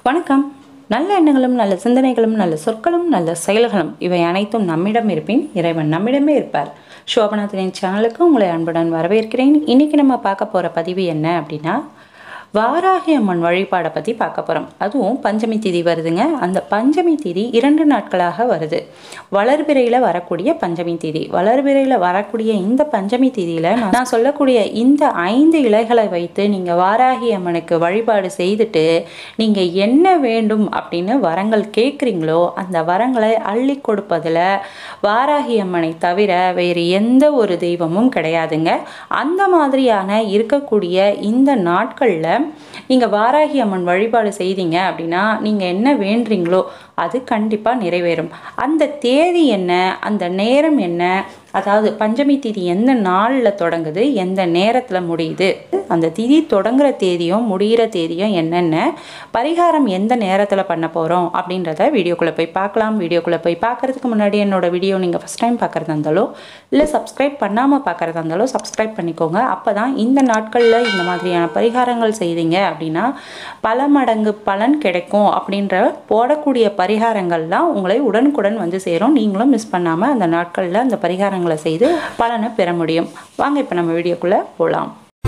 வணக்கம் நல்ல எண்ணங்களும் நல்ல சிந்தனைகளும் நல்ல சொற்களும் நல்ல செயல்களும் இவை அனைத்தும் நம்மிடம் இருப்பின் இறைவன் நம்மிடமே இருப்பார் சோபநாதனின் சேனலுக்கு உங்களை அன்புடன் வரவேற்கிறேன் இன்னைக்கு நம்ம பார்க்க போகிற பதிவு என்ன அப்படின்னா வாராகி அம்மன் வழிபாடை பற்றி பார்க்க போகிறோம் அதுவும் பஞ்சமி திதி வருதுங்க அந்த பஞ்சமி திதி இரண்டு நாட்களாக வருது வளர்பிறையில் வரக்கூடிய பஞ்சமி திதி வளர்பிறையில் வரக்கூடிய இந்த பஞ்சமி திதியில் நான் சொல்லக்கூடிய இந்த ஐந்து இலைகளை வைத்து நீங்கள் வாராகி அம்மனுக்கு வழிபாடு செய்துட்டு நீங்கள் என்ன வேண்டும் அப்படின்னு வரங்கள் கேட்குறீங்களோ அந்த வரங்களை அள்ளி கொடுப்பதில் வாராகி அம்மனை தவிர வேறு எந்த ஒரு தெய்வமும் கிடையாதுங்க அந்த மாதிரியான இருக்கக்கூடிய இந்த நாட்களில் நீங்கள் வாராகி அம்மன் வழிபாடு செய்தீங்க அப்படின்னா நீங்கள் என்ன வேண்டுறீங்களோ அது கண்டிப்பாக நிறைவேறும் அந்த தேதி என்ன அந்த நேரம் என்ன அதாவது பஞ்சமி திதி எந்த நாளில் தொடங்குது எந்த நேரத்தில் முடியுது அந்த திதி தொடங்குற தேதியும் முடிகிற தேதியும் என்னென்ன பரிகாரம் எந்த நேரத்தில் பண்ண போகிறோம் அப்படின்றத வீடியோக்குள்ளே போய் பார்க்கலாம் வீடியோக்குள்ளே போய் பார்க்குறதுக்கு முன்னாடி என்னோட வீடியோ நீங்கள் ஃபஸ்ட் டைம் பார்க்குறதா இருந்தாலோ இல்லை சப்ஸ்கிரைப் பண்ணாமல் பார்க்குறதா இருந்தாலோ சப்ஸ்கிரைப் பண்ணிக்கோங்க அப்போ தான் இந்த நாட்களில் இந்த மாதிரியான பரிகாரங்கள் செய்தீங்க அப்படின்னா பல மடங்கு பலன் கிடைக்கும் அப்படின்ற போடக்கூடிய பரிகாரங்கள்லாம் உங்களை உடனுக்குடன் வந்து சேரும் நீங்களும் மிஸ் பண்ணாமல் அந்த நாட்களில் அந்த பரிகாரங்களை செய்து பலனை பெற முடியும் வாங்க இப்போ நம்ம வீடியோக்குள்ளே போகலாம்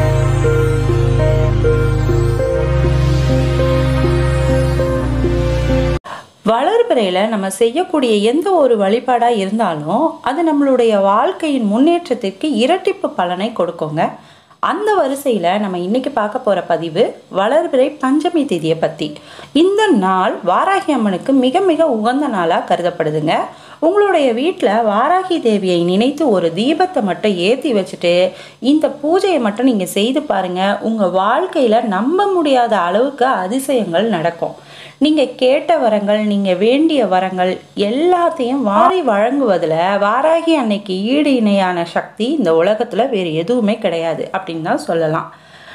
வளர்பிறையில் நம்ம செய்யக்கூடிய எந்த ஒரு வழிபாடாக இருந்தாலும் அது நம்மளுடைய வாழ்க்கையின் முன்னேற்றத்திற்கு இரட்டிப்பு பலனை கொடுக்குங்க அந்த வரிசையில் நம்ம இன்னைக்கு பார்க்க போகிற பதிவு வளர்பிறை பஞ்சமி திதியை பற்றி இந்த நாள் வாராகி அம்மனுக்கு மிக மிக உகந்த நாளாக கருதப்படுதுங்க உங்களுடைய வீட்டில் வாராகி தேவியை நினைத்து ஒரு தீபத்தை மட்டும் ஏற்றி வச்சுட்டு இந்த பூஜையை மட்டும் நீங்கள் செய்து பாருங்கள் உங்கள் வாழ்க்கையில் நம்ப முடியாத அளவுக்கு அதிசயங்கள் நடக்கும் நீங்கள் கேட்ட வரங்கள் நீங்கள் வேண்டிய வரங்கள் எல்லாத்தையும் வாரி வழங்குவதில் வாராகி அன்னைக்கு ஈடு இணையான சக்தி இந்த உலகத்தில் வேறு எதுவுமே கிடையாது அப்படின்னு தான் சொல்லலாம்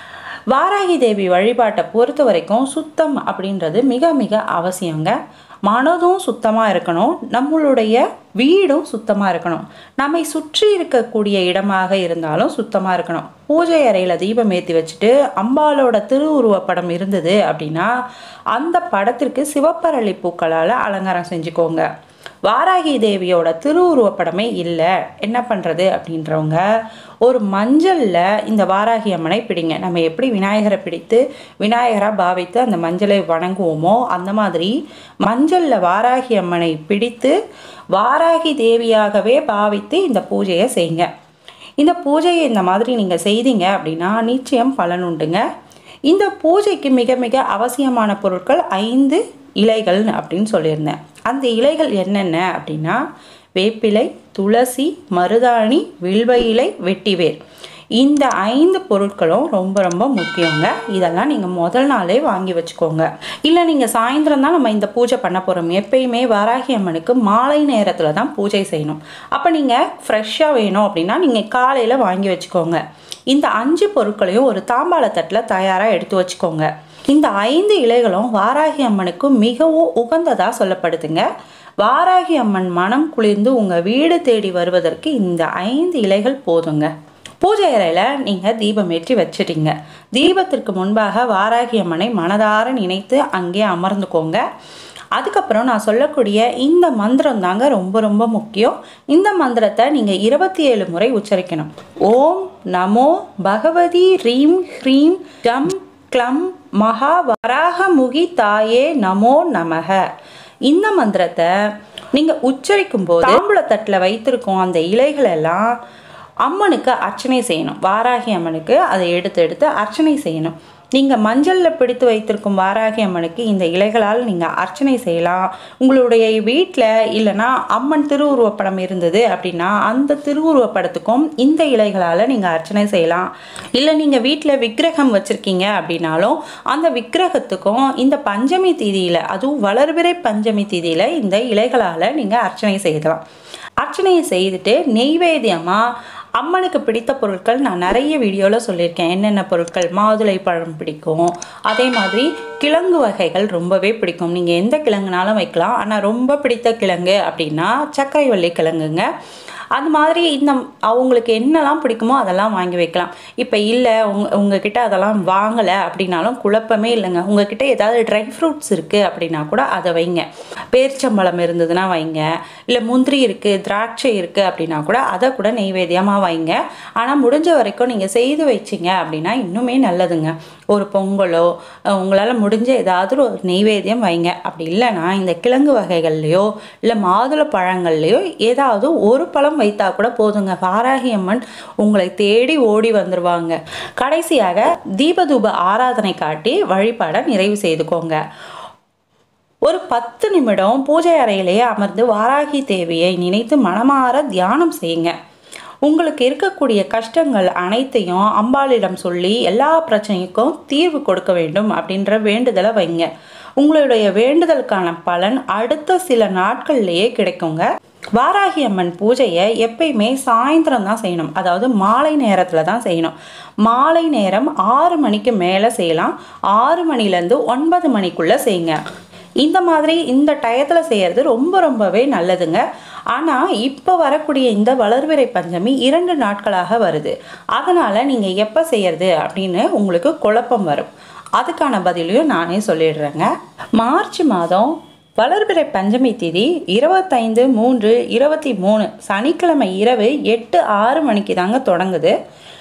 வாராகி தேவி வழிபாட்டை பொறுத்த வரைக்கும் சுத்தம் அப்படின்றது மிக மிக அவசியங்க மனதும் சுத்தமாக இருக்கணும் நம்மளுடைய வீடும் சுத்தமாக இருக்கணும் நம்மை சுற்றி இருக்கக்கூடிய இடமாக இருந்தாலும் சுத்தமாக இருக்கணும் பூஜை அறையில் தீபம் ஏற்றி வச்சுட்டு அம்பாலோட திருவுருவ படம் இருந்தது அப்படின்னா அந்த படத்திற்கு சிவப்பரளி பூக்களால் அலங்காரம் செஞ்சுக்கோங்க வாராகி தேவியோட திருவுருவப்படமே இல்லை என்ன பண்ணுறது அப்படின்றவங்க ஒரு மஞ்சளில் இந்த வாராகி அம்மனை பிடிங்க நம்ம எப்படி விநாயகரை பிடித்து விநாயகராக பாவித்து அந்த மஞ்சளை வணங்குவோமோ அந்த மாதிரி மஞ்சளில் வாராகி அம்மனை பிடித்து வாராகி தேவியாகவே பாவித்து இந்த பூஜையை செய்யுங்க இந்த பூஜையை இந்த மாதிரி நீங்கள் செய்தீங்க அப்படின்னா நிச்சயம் பலன் உண்டுங்க இந்த பூஜைக்கு மிக மிக அவசியமான பொருட்கள் ஐந்து இலைகள் அப்படின்னு சொல்லியிருந்தேன் அந்த இலைகள் என்னென்ன அப்படின்னா வேப்பிலை துளசி மருதாணி வில்வ இலை வெட்டிவேர் இந்த ஐந்து பொருட்களும் ரொம்ப ரொம்ப முக்கியங்க இதெல்லாம் நீங்கள் முதல் நாளே வாங்கி வச்சுக்கோங்க இல்லை நீங்கள் சாயந்தரம் தான் நம்ம இந்த பூஜை பண்ண போகிறோம் எப்பயுமே வாராகி அம்மனுக்கு மாலை நேரத்தில் தான் பூஜை செய்யணும் அப்போ நீங்கள் ஃப்ரெஷ்ஷாக வேணும் அப்படின்னா நீங்கள் காலையில் வாங்கி வச்சுக்கோங்க இந்த அஞ்சு பொருட்களையும் ஒரு தாம்பாள தட்டில் தயாராக எடுத்து வச்சுக்கோங்க இந்த ஐந்து இலைகளும் வாராகி அம்மனுக்கு மிகவும் உகந்ததாக சொல்லப்படுதுங்க வாராகி அம்மன் மனம் குளிர்ந்து உங்கள் வீடு தேடி வருவதற்கு இந்த ஐந்து இலைகள் போதுங்க பூஜை அறையில் நீங்கள் தீபம் ஏற்றி வச்சிட்டீங்க தீபத்திற்கு முன்பாக வாராகி அம்மனை மனதார நினைத்து அங்கே அமர்ந்துக்கோங்க அதுக்கப்புறம் நான் சொல்லக்கூடிய இந்த மந்திரம் தாங்க ரொம்ப ரொம்ப முக்கியம் இந்த மந்திரத்தை நீங்கள் இருபத்தி ஏழு முறை உச்சரிக்கணும் ஓம் நமோ பகவதி ரீம் ஹ்ரீம் ஜம் க்ளம் மகா வராகமுகி தாயே நமோ நமக இந்த மந்திரத்தை நீங்கள் உச்சரிக்கும் போது தாம்பூலத்தட்டில் வைத்திருக்கும் அந்த இலைகள் எல்லாம் அம்மனுக்கு அர்ச்சனை செய்யணும் வாராகி அம்மனுக்கு அதை எடுத்து எடுத்து அர்ச்சனை செய்யணும் நீங்கள் மஞ்சளில் பிடித்து வைத்திருக்கும் வாராகி அம்மனுக்கு இந்த இலைகளால் நீங்கள் அர்ச்சனை செய்யலாம் உங்களுடைய வீட்டில் இல்லைனா அம்மன் திருவுருவப்படம் இருந்தது அப்படின்னா அந்த திருவுருவப்படத்துக்கும் இந்த இலைகளால் நீங்கள் அர்ச்சனை செய்யலாம் இல்லை நீங்கள் வீட்டில் விக்கிரகம் வச்சுருக்கீங்க அப்படின்னாலும் அந்த விக்கிரகத்துக்கும் இந்த பஞ்சமி தீதியில் அதுவும் வளர்பிறை பஞ்சமி தீதியில் இந்த இலைகளால் நீங்கள் அர்ச்சனை செய்யலாம் அர்ச்சனையை செய்துட்டு நெய்வேத்தியமாக அம்மனுக்கு பிடித்த பொருட்கள் நான் நிறைய வீடியோவில் சொல்லியிருக்கேன் என்னென்ன பொருட்கள் மாதுளை பழம் பிடிக்கும் அதே மாதிரி கிழங்கு வகைகள் ரொம்பவே பிடிக்கும் நீங்கள் எந்த கிழங்குனாலும் வைக்கலாம் ஆனால் ரொம்ப பிடித்த கிழங்கு அப்படின்னா சர்க்கரைவள்ளி கிழங்குங்க அது மாதிரி இந்த அவங்களுக்கு என்னெல்லாம் பிடிக்குமோ அதெல்லாம் வாங்கி வைக்கலாம் இப்போ இல்லை உங்க உங்ககிட்ட அதெல்லாம் வாங்கலை அப்படின்னாலும் குழப்பமே இல்லைங்க உங்ககிட்ட ஏதாவது ட்ரை ஃப்ரூட்ஸ் இருக்குது அப்படின்னா கூட அதை வைங்க பேரிச்சம்பழம் இருந்ததுன்னா வைங்க இல்லை முந்திரி இருக்குது திராட்சை இருக்குது அப்படின்னா கூட அதை கூட நெய்வேத்தியமாக வைங்க ஆனால் முடிஞ்ச வரைக்கும் நீங்கள் செய்து வச்சிங்க அப்படின்னா இன்னுமே நல்லதுங்க ஒரு பொங்கலோ அஹ் உங்களால் முடிஞ்ச ஏதாவது ஒரு நெய்வேத்தியம் வைங்க அப்படி இல்லைன்னா இந்த கிழங்கு வகைகள்லையோ இல்லை மாதுளை பழங்கள்லையோ ஏதாவது ஒரு பழம் வைத்தா கூட போதுங்க வாராகி அம்மன் உங்களை தேடி ஓடி வந்துருவாங்க கடைசியாக தீபதூப ஆராதனை காட்டி வழிபாடை நிறைவு செய்துக்கோங்க ஒரு பத்து நிமிடம் பூஜை அறையிலேயே அமர்ந்து வாராகி தேவியை நினைத்து மனமாற தியானம் செய்யுங்க உங்களுக்கு இருக்கக்கூடிய கஷ்டங்கள் அனைத்தையும் அம்பாளிடம் சொல்லி எல்லா பிரச்சனைக்கும் தீர்வு கொடுக்க வேண்டும் அப்படின்ற வேண்டுதலை வைங்க உங்களுடைய வேண்டுதலுக்கான பலன் அடுத்த சில நாட்கள்லேயே கிடைக்குங்க வாராகி அம்மன் பூஜையை எப்பயுமே சாயந்தரம் தான் செய்யணும் அதாவது மாலை நேரத்தில் தான் செய்யணும் மாலை நேரம் ஆறு மணிக்கு மேலே செய்யலாம் ஆறு மணிலேருந்து ஒன்பது மணிக்குள்ளே செய்யுங்க இந்த மாதிரி இந்த டயத்தில் செய்கிறது ரொம்ப ரொம்பவே நல்லதுங்க ஆனால் இப்போ வரக்கூடிய இந்த வளர்விரை பஞ்சமி இரண்டு நாட்களாக வருது அதனால் நீங்கள் எப்போ செய்யறது அப்படின்னு உங்களுக்கு குழப்பம் வரும் அதுக்கான பதிலையும் நானே சொல்லிடுறேங்க மார்ச் மாதம் வளர்பிறை பஞ்சமி திதி இருபத்தைந்து மூன்று இருபத்தி மூணு சனிக்கிழமை இரவு எட்டு ஆறு மணிக்கு தாங்க தொடங்குது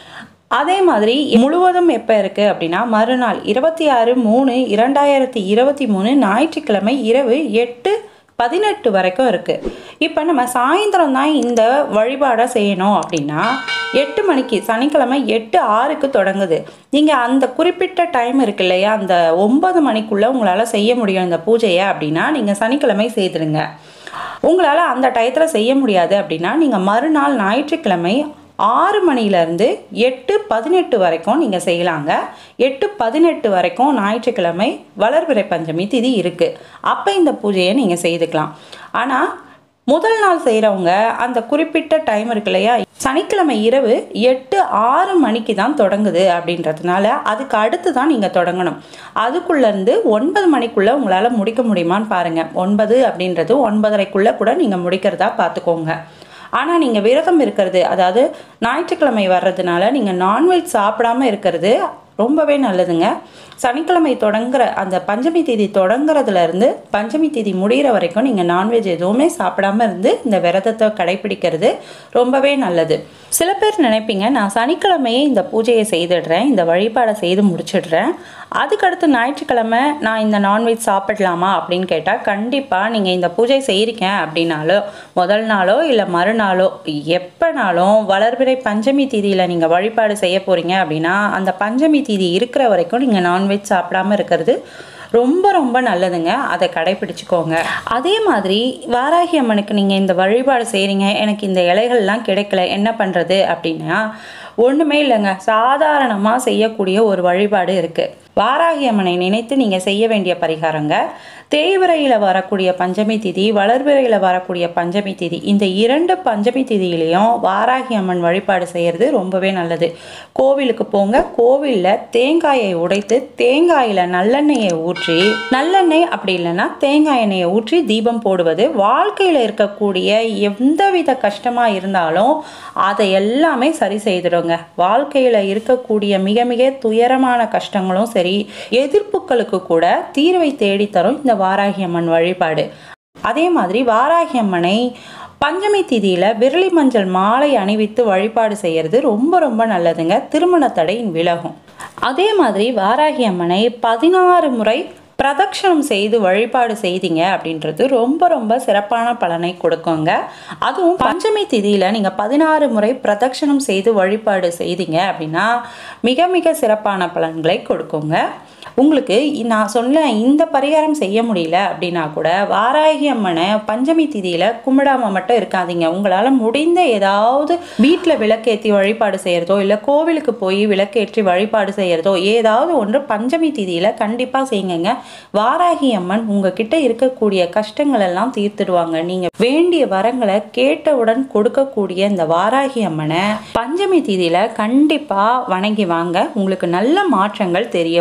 அதே மாதிரி முழுவதும் எப்போ இருக்குது அப்படின்னா மறுநாள் இருபத்தி ஆறு மூணு இரண்டாயிரத்தி இருபத்தி மூணு ஞாயிற்றுக்கிழமை இரவு எட்டு பதினெட்டு வரைக்கும் இருக்குது இப்போ நம்ம சாயந்தரம் தான் இந்த வழிபாடை செய்யணும் அப்படின்னா எட்டு மணிக்கு சனிக்கிழமை எட்டு ஆறுக்கு தொடங்குது நீங்கள் அந்த குறிப்பிட்ட டைம் இருக்கு இல்லையா அந்த ஒன்பது மணிக்குள்ளே உங்களால் செய்ய முடியும் இந்த பூஜையை அப்படின்னா நீங்கள் சனிக்கிழமை செய்துடுங்க உங்களால் அந்த டயத்தில் செய்ய முடியாது அப்படின்னா நீங்கள் மறுநாள் ஞாயிற்றுக்கிழமை ஆறு மணிலேருந்து எட்டு பதினெட்டு வரைக்கும் நீங்கள் செய்யலாங்க எட்டு பதினெட்டு வரைக்கும் ஞாயிற்றுக்கிழமை வளர்பிறை பஞ்சமி திதி இருக்குது அப்போ இந்த பூஜையை நீங்கள் செய்துக்கலாம் ஆனால் முதல் நாள் செய்கிறவங்க அந்த குறிப்பிட்ட டைம் இருக்கு இல்லையா சனிக்கிழமை இரவு எட்டு ஆறு மணிக்கு தான் தொடங்குது அப்படின்றதுனால அதுக்கு அடுத்து தான் நீங்கள் தொடங்கணும் அதுக்குள்ளேருந்து ஒன்பது மணிக்குள்ளே உங்களால் முடிக்க முடியுமான்னு பாருங்கள் ஒன்பது அப்படின்றது ஒன்பதரைக்குள்ளே கூட நீங்கள் முடிக்கிறதா பார்த்துக்கோங்க ஆனால் நீங்கள் விரதம் இருக்கிறது அதாவது ஞாயிற்றுக்கிழமை வர்றதுனால நீங்கள் நான்வெஜ் சாப்பிடாம இருக்கிறது ரொம்பவே நல்லதுங்க சனிக்கிழமை தொடங்குற அந்த பஞ்சமி தேதி தொடங்குறதுல இருந்து பஞ்சமி தேதி முடிகிற வரைக்கும் நீங்கள் நான்வெஜ் எதுவுமே சாப்பிடாம இருந்து இந்த விரதத்தை கடைபிடிக்கிறது ரொம்பவே நல்லது சில பேர் நினைப்பீங்க நான் சனிக்கிழமையே இந்த பூஜையை செய்துடுறேன் இந்த வழிபாடை செய்து முடிச்சிடுறேன் அதுக்கடுத்து ஞாயிற்றுக்கிழமை நான் இந்த நான்வெஜ் சாப்பிடலாமா அப்படின்னு கேட்டால் கண்டிப்பாக நீங்கள் இந்த பூஜை செய்கிறீங்க அப்படின்னாலோ முதல் நாளோ இல்லை மறுநாளோ எப்போனாலும் வளர்பிறை பஞ்சமி தீதியில் நீங்கள் வழிபாடு செய்ய போகிறீங்க அப்படின்னா அந்த பஞ்சமி தீதி இருக்கிற வரைக்கும் நீங்கள் நான்வெஜ் சாப்பிடாம இருக்கிறது ரொம்ப ரொம்ப நல்லதுங்க அதை கடைபிடிச்சுக்கோங்க அதே மாதிரி வாராகி அம்மனுக்கு நீங்கள் இந்த வழிபாடு செய்கிறீங்க எனக்கு இந்த இலைகள்லாம் கிடைக்கல என்ன பண்ணுறது அப்படின்னா ஒன்றுமே இல்லைங்க சாதாரணமாக செய்யக்கூடிய ஒரு வழிபாடு இருக்குது வாராகி அம்மனை நினைத்து நீங்கள் செய்ய வேண்டிய பரிகாரங்க தேய்விரையில் வரக்கூடிய பஞ்சமி திதி வளர்விரையில் வரக்கூடிய பஞ்சமி திதி இந்த இரண்டு பஞ்சமி திதியிலையும் வாராகி அம்மன் வழிபாடு செய்கிறது ரொம்பவே நல்லது கோவிலுக்கு போங்க கோவிலில் தேங்காயை உடைத்து தேங்காயில் நல்லெண்ணெயை ஊற்றி நல்லெண்ணெய் அப்படி இல்லைன்னா தேங்காய் எண்ணெயை ஊற்றி தீபம் போடுவது வாழ்க்கையில் இருக்கக்கூடிய எந்தவித கஷ்டமாக இருந்தாலும் அதை எல்லாமே சரி செய்திடுங்க வாழ்க்கையில் இருக்கக்கூடிய மிக மிக துயரமான கஷ்டங்களும் சரி எதிர்ப்புகளுக்கு கூட தீர்வை தேடித்தரும் இந்த வாராகி அம்மன் வழிபாடு அதே மாதிரி வாராகி அம்மனை பஞ்சமி திதியில் விரலி மஞ்சள் மாலை அணிவித்து வழிபாடு செய்கிறது ரொம்ப ரொம்ப நல்லதுங்க திருமண தடை விலகும் அதே மாதிரி வாராகி அம்மனை பதினாறு முறை பிரதட்சணம் செய்து வழிபாடு செய்தீங்க அப்படின்றது ரொம்ப ரொம்ப சிறப்பான பலனை கொடுக்குங்க அதுவும் பஞ்சமி திதியில் நீங்கள் பதினாறு முறை பிரதட்சணம் செய்து வழிபாடு செய்தீங்க அப்படின்னா மிக மிக சிறப்பான பலன்களை கொடுக்குங்க உங்களுக்கு நான் சொன்ன இந்த பரிகாரம் செய்ய முடியல அப்படின்னா கூட வாராகி அம்மனை பஞ்சமி திதியில் கும்பிடாம மட்டும் இருக்காதீங்க உங்களால் முடிந்த ஏதாவது வீட்டில் விளக்கேற்றி வழிபாடு செய்கிறதோ இல்லை கோவிலுக்கு போய் விளக்கேற்றி வழிபாடு செய்கிறதோ ஏதாவது ஒன்று பஞ்சமி திதியில் கண்டிப்பாக செய்யுங்க வாராகி அம்மன் உங்ககிட்ட இருக்கக்கூடிய கஷ்டங்கள் எல்லாம் தீர்த்துடுவாங்க நீங்கள் வேண்டிய வரங்களை கேட்டவுடன் கொடுக்கக்கூடிய இந்த வாராகி அம்மனை பஞ்சமி திதியில் கண்டிப்பாக வணங்கி வாங்க உங்களுக்கு நல்ல மாற்றங்கள் தெரிய வருங்க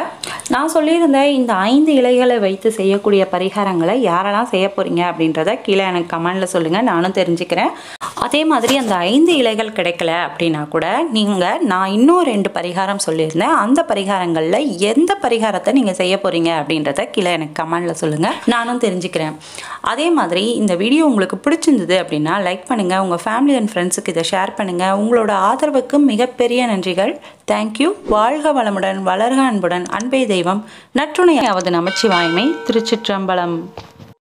நான் சொல்லியிருந்த இந்த ஐந்து இலைகளை வைத்து செய்யக்கூடிய பரிகாரங்களை யாரெல்லாம் செய்ய போகிறீங்க அப்படின்றத கீழே எனக்கு கமெண்டில் சொல்லுங்கள் நானும் தெரிஞ்சுக்கிறேன் அதே மாதிரி அந்த ஐந்து இலைகள் கிடைக்கல அப்படின்னா கூட நீங்கள் நான் இன்னும் ரெண்டு பரிகாரம் சொல்லியிருந்தேன் அந்த பரிகாரங்களில் எந்த பரிகாரத்தை நீங்கள் செய்ய போகிறீங்க அப்படின்றத கீழே எனக்கு கமெண்டில் சொல்லுங்கள் நானும் தெரிஞ்சுக்கிறேன் அதே மாதிரி இந்த வீடியோ உங்களுக்கு பிடிச்சிருந்தது அப்படின்னா லைக் பண்ணுங்கள் உங்கள் ஃபேமிலி அண்ட் ஃப்ரெண்ட்ஸுக்கு இதை ஷேர் பண்ணுங்கள் உங்களோட ஆதரவுக்கு மிகப்பெரிய நன்றிகள் தேங்க்யூ வாழ்க வளமுடன் வளர்க அன்புடன் அன்பே தெய்வம் நற்றுணையாவது நமச்சிவாய்மை திருச்சிற்றம்பலம்